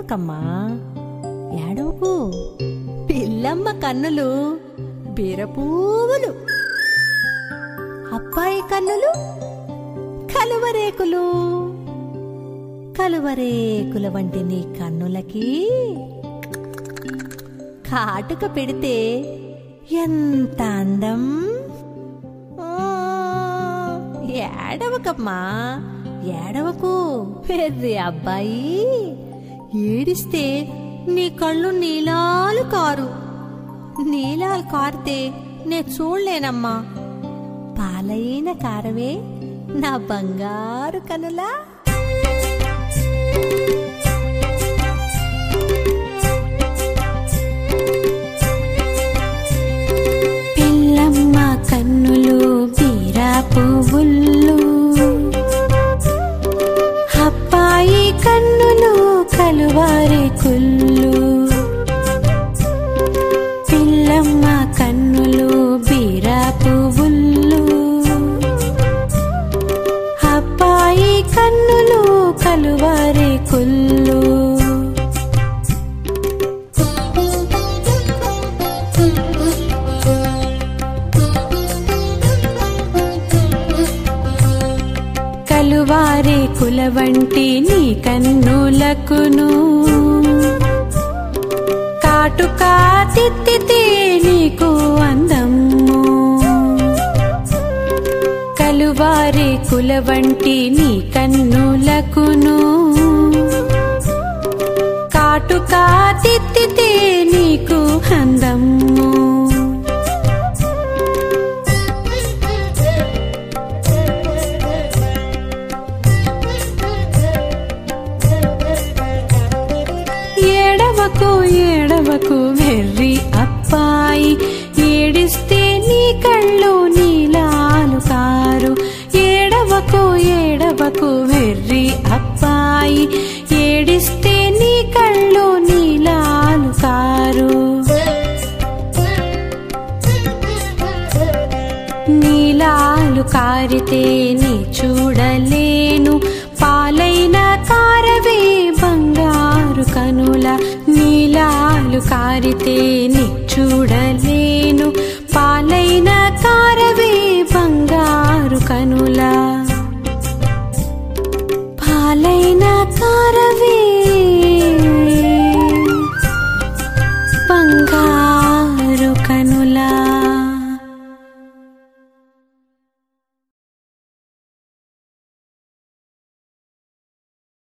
ఏడవకమ్మా ఏడవకు పిల్లమ్మ కన్నులు బీరపువ్వులు అబ్బాయి కన్నులు కలువరేకులు కలువరేకుల వంటి నీ కన్నులకి కాటుక పెడితే ఎంత అందం ఆ, ఏడవకమ్మా ఏడవకు పెర్రి అబ్బాయి ఏడిస్తే నీ కళ్ళు నీలాలు కారు నీలాలు కారితే నే చూడలేనమ్మా పాలైన కారవే నా బంగారు కనులా పిల్లమ్మ కన్నులు బీరా పువ్వులు అబ్బాయి కన్నులు కలువారి కుళ్ళు పిల్లమ్మ కన్నులు బీరా పువ్వులు అబ్బాయి కన్నులు కలువారి కుళ్ళు కలువారి కుల వంటి నీ కన్నులకును కాటుకా తిత్తితే నీకు అందము కలువారి కుల వంటి నీ కన్నులకును కాటుకా తిత్తితే నీకు అందము ఏడవకు ఏడవకు వెర్రి అప్పాయి ఏడిస్తే నీ కళ్ళు నీలాలు కారు ఏడవకు ఏడవకు వెర్రి అప్పాయి ఏడిస్తే నీ కళ్ళు నీలాలు కారు నీలాలు కారితే నీ చూడలేను పాలైన కారవే బంగారు కనుల నీలాలు కారితే నీ చూడలేను పాలైన